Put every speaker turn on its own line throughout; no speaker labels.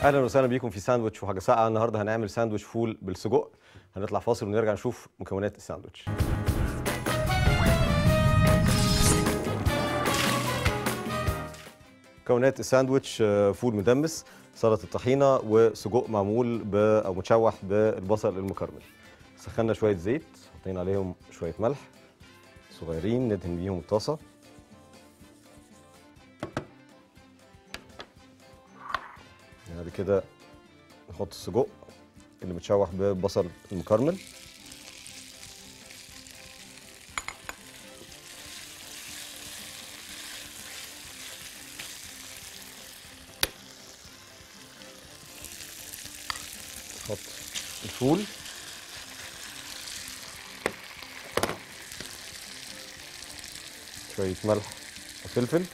اهلا وسهلا بيكم في ساندوتش وحاجه ساقعه النهارده هنعمل ساندوتش فول بالسجق هنطلع فاصل ونرجع نشوف مكونات الساندوتش مكونات الساندوتش آه، فول مدمس سلطه طحينه وسجق معمول ب او متشوح بالبصل المكرمل سخنا شويه زيت حاطين عليهم شويه ملح صغيرين ندهن بيهم الطاسه بعد كده نحط السجق اللي متشوح ببصل المكرمل نحط الفول شوية ملح وفلفل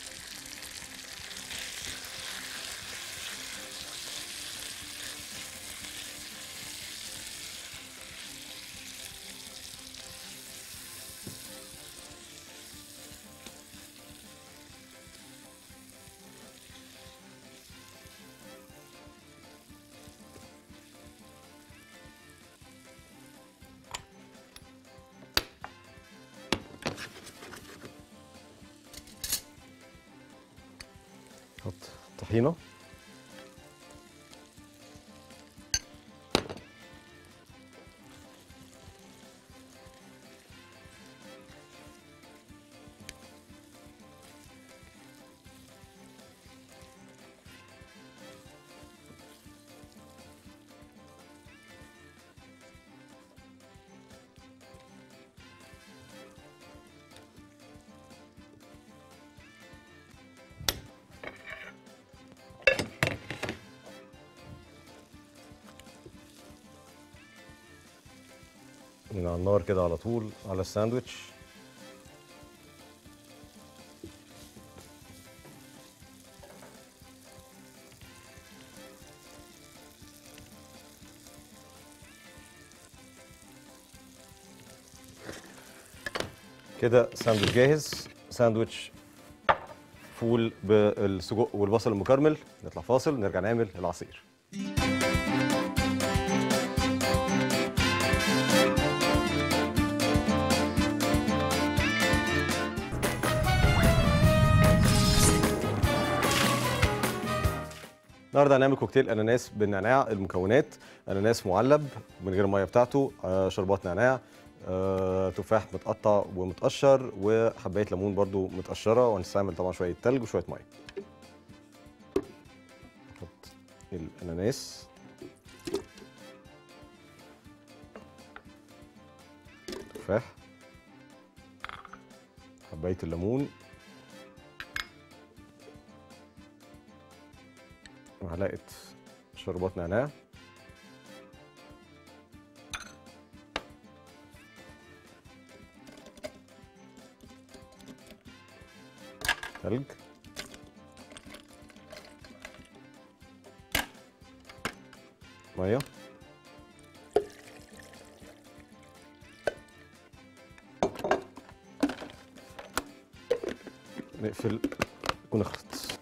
نحط طحينة من على النار كده على طول على الساندوتش كده ساندوتش جاهز ساندوتش فول بالسجق والبصل المكرمل نطلع فاصل نرجع نعمل العصير النهارده هنعمل كوكتيل اناناس بالنعناع المكونات اناناس معلب من غير الميه بتاعته آه، شربات نعناع آه، تفاح متقطع ومتقشر وحبايه ليمون برضو متقشره وهنستعمل طبعا شويه تلج وشويه ميه نحط الاناناس تفاح حبايه الليمون معلقه شربات نعناع تلج ميه نقفل ونخلط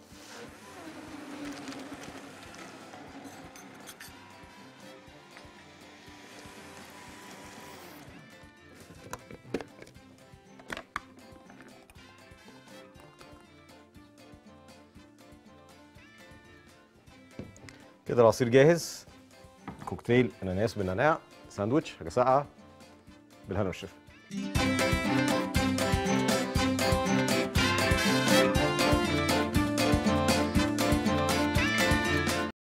كده العصير جاهز كوكتيل اناناس بالنعناع ساندوتش حاجه ساقعه بالهنا والشفا